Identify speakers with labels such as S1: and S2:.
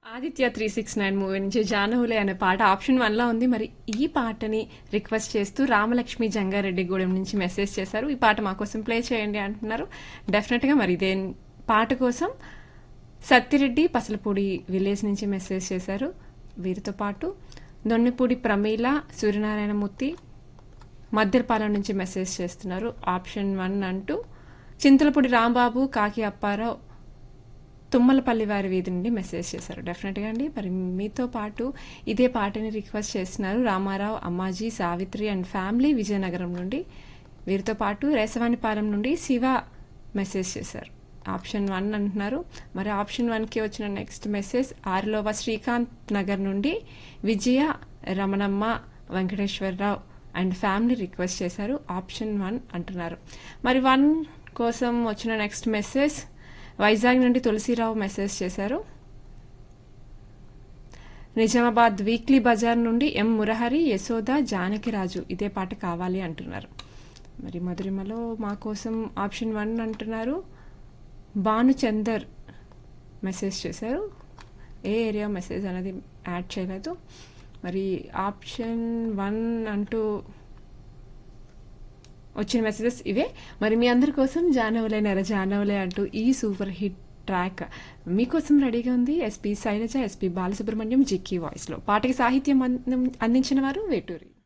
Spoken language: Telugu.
S1: Aditya three six nine movie నుంచి జానవులే అనే పాట ఆప్షన్ వన్ లో ఉంది మరి ఈ పాటని రిక్వెస్ట్ చేస్తూ రామలక్ష్మి జంగారెడ్డిగూడెం నుంచి మెసేజ్ చేశారు ఈ పాట మా కోసం ప్లే చేయండి అంటున్నారు డెఫినెట్ గా మరి ఇదే పాట కోసం సత్తిరెడ్డి పసలపూడి విలేజ్ నుంచి మెసేజ్ చేశారు వీరితో పాటు దొన్నిపూడి ప్రమీల సూర్యనారాయణమూర్తి మద్దెలపాలెం నుంచి మెసేజ్ చేస్తున్నారు ఆప్షన్ వన్ అంటూ చింతలపూడి రాంబాబు కాకి అప్పారావు తుమ్మలపల్లి వారి వీధి నుండి మెసేజ్ చేశారు డెఫినెట్గా అండి మరి మీతో పాటు ఇదే పాటని రిక్వెస్ట్ చేస్తున్నారు రామారావు అమ్మాజీ సావిత్రి అండ్ ఫ్యామిలీ విజయనగరం నుండి వీరితో పాటు రేసవానిపాలెం నుండి శివ మెసేజ్ చేశారు ఆప్షన్ వన్ అంటున్నారు మరి ఆప్షన్ వన్కి వచ్చిన నెక్స్ట్ మెసేజ్ ఆరులోవ శ్రీకాంత్ నగర్ నుండి Vijaya Ramanamma Venkateswararao and family request చేశారు ఆప్షన్ వన్ అంటున్నారు మరి వన్ కోసం వచ్చిన నెక్స్ట్ మెసేజ్ వైజాగ్ నుండి తులసిరావు మెసేజ్ చేశారు నిజామాబాద్ వీక్లీ బజార్ నుండి ఎం మురహరి యశోద జానకిరాజు ఇదే పాట కావాలి అంటున్నారు మరి మధురిమలో మా కోసం ఆప్షన్ వన్ అంటున్నారు భానుచందర్ మెసేజ్ చేశారు ఏ ఏరియా మెసేజ్ అనేది యాడ్ చేయలేదు మరి ఆప్షన్ వన్ అంటూ వచ్చిన మెసేజెస్ ఇవే మరి మీ అందరి కోసం జానవులే నెర జానవులే అంటూ ఈ సూపర్ హిట్ ట్రాక్ మీకోసం రెడీగా ఉంది ఎస్పీ శైలజ ఎస్పీ బాలసుబ్రహ్మణ్యం జిక్కీ వాయిస్లో పాటకి సాహిత్యం అందించిన వారు వేటూరి